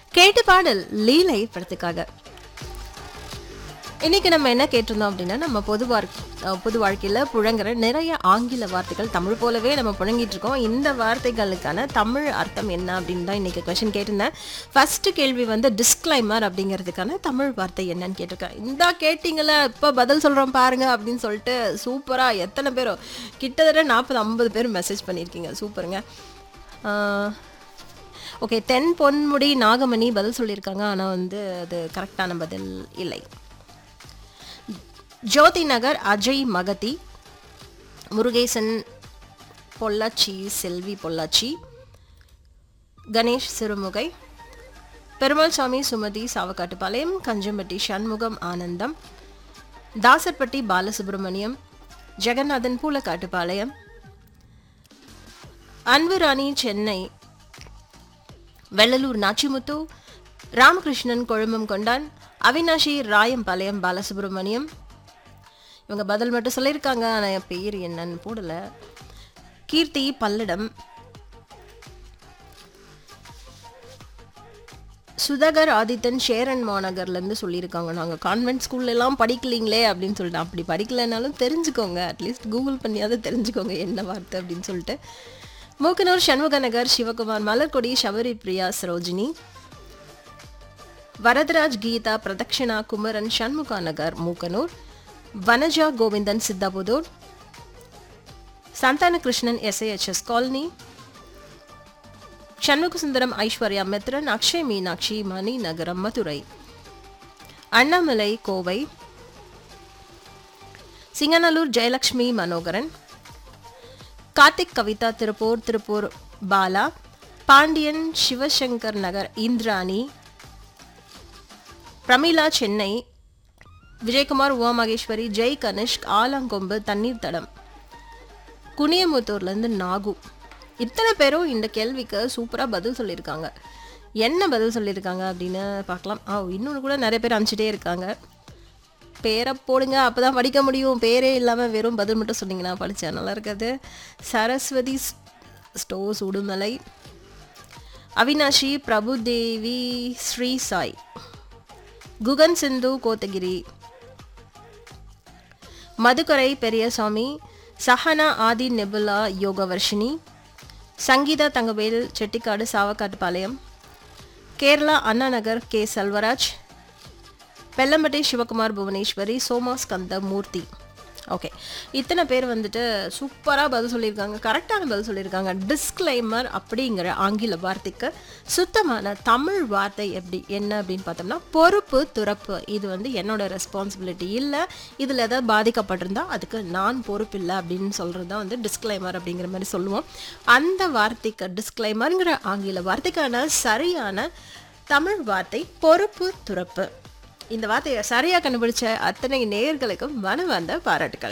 கேட்டு பாடல் லீலை படத்துக்காக இன்னைக்கு நம்ம என்ன கேட்டிருந்தோம் அப்படின்னா நம்ம பொது வாழ்- அஹ் பொது வாழ்க்கையில் புழங்குற நிறைய ஆங்கில வார்த்தைகள் தமிழ் போலவே நம்ம புழங்கிட்டு இருக்கோம் இந்த வார்த்தைகளுக்கான தமிழ் அர்த்தம் என்ன அப்படின்னு தான் இன்னைக்கு கொஷின் கேட்டிருந்தேன் ஃபர்ஸ்ட் கேள்வி வந்து டிஸ்க்ளைமர் அப்படிங்கிறதுக்கான தமிழ் வார்த்தை என்னன்னு கேட்டிருக்கேன் இந்த கேட்டிங்களா இப்போ பதில் சொல்கிறோம் பாருங்க அப்படின்னு சொல்லிட்டு சூப்பராக எத்தனை பேரோ கிட்டத்தட்ட நாற்பது ஐம்பது பேர் மெசேஜ் பண்ணியிருக்கீங்க சூப்பருங்க ஓகே தென் பொன்முடி நாகமணி பதில் சொல்லியிருக்காங்க ஆனால் வந்து அது கரெக்டான பதில் இல்லை ஜோதி நகர் அஜய் மகதி முருகேசன் பொள்ளாச்சி செல்வி பொள்ளாச்சி கணேஷ் சிறுமுகை பெருமாள் சாமி சுமதி சாவக்காட்டுப்பாளையம் கஞ்சம்பட்டி சண்முகம் ஆனந்தம் தாசர்பட்டி பாலசுப்ரமணியம் ஜெகநாதன் பூலக்காட்டுப்பாளையம் அன்புராணி சென்னை வெள்ளலூர் நாச்சிமுத்து ராமகிருஷ்ணன் கொழும்பம் கொண்டான் அவினாஷி ராயம்பாளையம் பாலசுப்ரமணியம் இவங்க பதில் மட்டும் சொல்லியிருக்காங்க ஆனால் என் பேர் என்னன்னு போடல கீர்த்தி பல்லடம் சுதாகர் ஆதித்தன் ஷேரன் மாநகர்லேருந்து சொல்லியிருக்காங்க நாங்கள் கான்வென்ட் ஸ்கூல்ல எல்லாம் படிக்கலீங்களே அப்படின்னு சொல்லிட்டு அப்படி படிக்கலைனாலும் தெரிஞ்சுக்கோங்க அட்லீஸ்ட் கூகுள் பண்ணியாவது தெரிஞ்சுக்கோங்க என்ன வார்த்தை அப்படின்னு சொல்லிட்டு மூக்கனூர் சண்முக நகர் சிவகுமார் மலர்கொடி ஷவரி பிரியா சரோஜினி வரதராஜ் கீதா பிரதக்ஷனா குமரன் சண்முகா நகர் மூக்கனூர் வனஜா கோவிந்தன் சித்தாபுதூர் சந்தான கிருஷ்ணன் எஸ்ஐஹெச்எஸ் காலனி சண்முகசுந்தரம் ஐஸ்வர்யா மித்ரன் அக்ஷய் மீனாட்சி மணி நகரம் மதுரை அண்ணாமலை கோவை சிங்கநல்லூர் ஜெயலக்ஷ்மி மனோகரன் கார்த்திக் கவிதா திருப்பூர் திருப்பூர் பாலா பாண்டியன் சிவசங்கர் நகர் இந்திராணி பிரமிளா சென்னை விஜயகுமார் உமா மகேஸ்வரி ஜெய் கனிஷ்க் ஆலங்கொம்பு தண்ணீர் தடம் குனியமுத்தூர்லேருந்து நாகு இத்தனை பேரும் இந்த கேள்விக்கு சூப்பராக பதில் சொல்லியிருக்காங்க என்ன பதில் சொல்லியிருக்காங்க அப்படின்னு பார்க்கலாம் ஆ இன்னொன்று கூட நிறைய பேர் அனுப்பிச்சிட்டே இருக்காங்க பேரை போடுங்க அப்போ தான் படிக்க முடியும் பேரே இல்லாமல் வெறும் பதில் மட்டும் சொன்னீங்கன்னா படித்தேன் நல்லா இருக்காது சரஸ்வதி ஸ்- stores Udumalai Avinashi Prabhudevi Sri Sai Guhan Sindhu Kotagiri Madukkarai Periyasamy Sahana Aadhi Nebula Yogavarshini Sangeetha Thangavel Chettikadu Savakattupalayam Kerala Anna Nagar K Selvaraj Bellampatti Sivakumar Bhuvaneswari Soma Skanda Murthy okay இத்தனை பேர் வந்துட்டு சூப்பராக பதில் சொல்லியிருக்காங்க கரெக்டான பதில் சொல்லியிருக்காங்க டிஸ்க்ளைமர் அப்படிங்கிற ஆங்கில வார்த்தைக்கு சுத்தமான தமிழ் வார்த்தை எப்படி என்ன அப்படின்னு பார்த்தோம்னா பொறுப்பு துறப்பு இது வந்து என்னோட ரெஸ்பான்சிபிலிட்டி இல்லை இதில் ஏதாவது பாதிக்கப்பட்டிருந்தா அதுக்கு நான் பொறுப்பு இல்லை அப்படின்னு சொல்கிறது தான் வந்து டிஸ்க்ளைமர் அப்படிங்கிற மாதிரி சொல்லுவோம் அந்த வார்த்தைக்கு டிஸ்க்ளைமருங்கிற ஆங்கில வார்த்தைக்கான சரியான தமிழ் வார்த்தை பொறுப்பு துறப்பு இந்த வார்த்தையை சரியா கண்டுபிடிச்ச அத்தனை நேயர்களுக்கும் மனமார்ந்த பாராட்டுகள்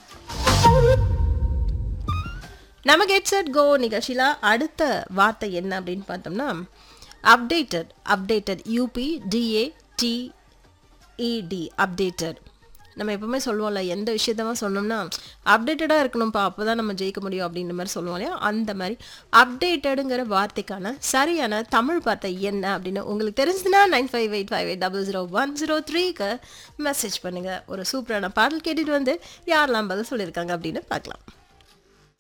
நம்ம கெட் செட் கோ நிகழ்ச்சியில் அடுத்த வார்த்தை என்ன அப்படின்னு பார்த்தோம்னா updated updated UP TA TET updated நம்ம எப்பவுமே சொல்லுவோம்ல எந்த விஷயத்தமா சொன்னோம்னா அப்டேட்டடாக இருக்கணும்ப்பா அப்போ தான் நம்ம ஜெயிக்க முடியும் அப்படின்ற மாதிரி சொல்லுவோம் இல்லையா அந்த மாதிரி அப்டேட்டடுங்கிற வார்த்தைக்கான சரியான தமிழ் வார்த்தை என்ன அப்படின்னு உங்களுக்கு தெரிஞ்சதுன்னா nine five eight five eight double zero one zero த்ரீக்கு மெசேஜ் பண்ணுங்கள் ஒரு சூப்பரான பாடல் கேட்டுட்டு வந்து யாரெல்லாம் பதில் சொல்லியிருக்காங்க அப்படின்னு பார்க்கலாம்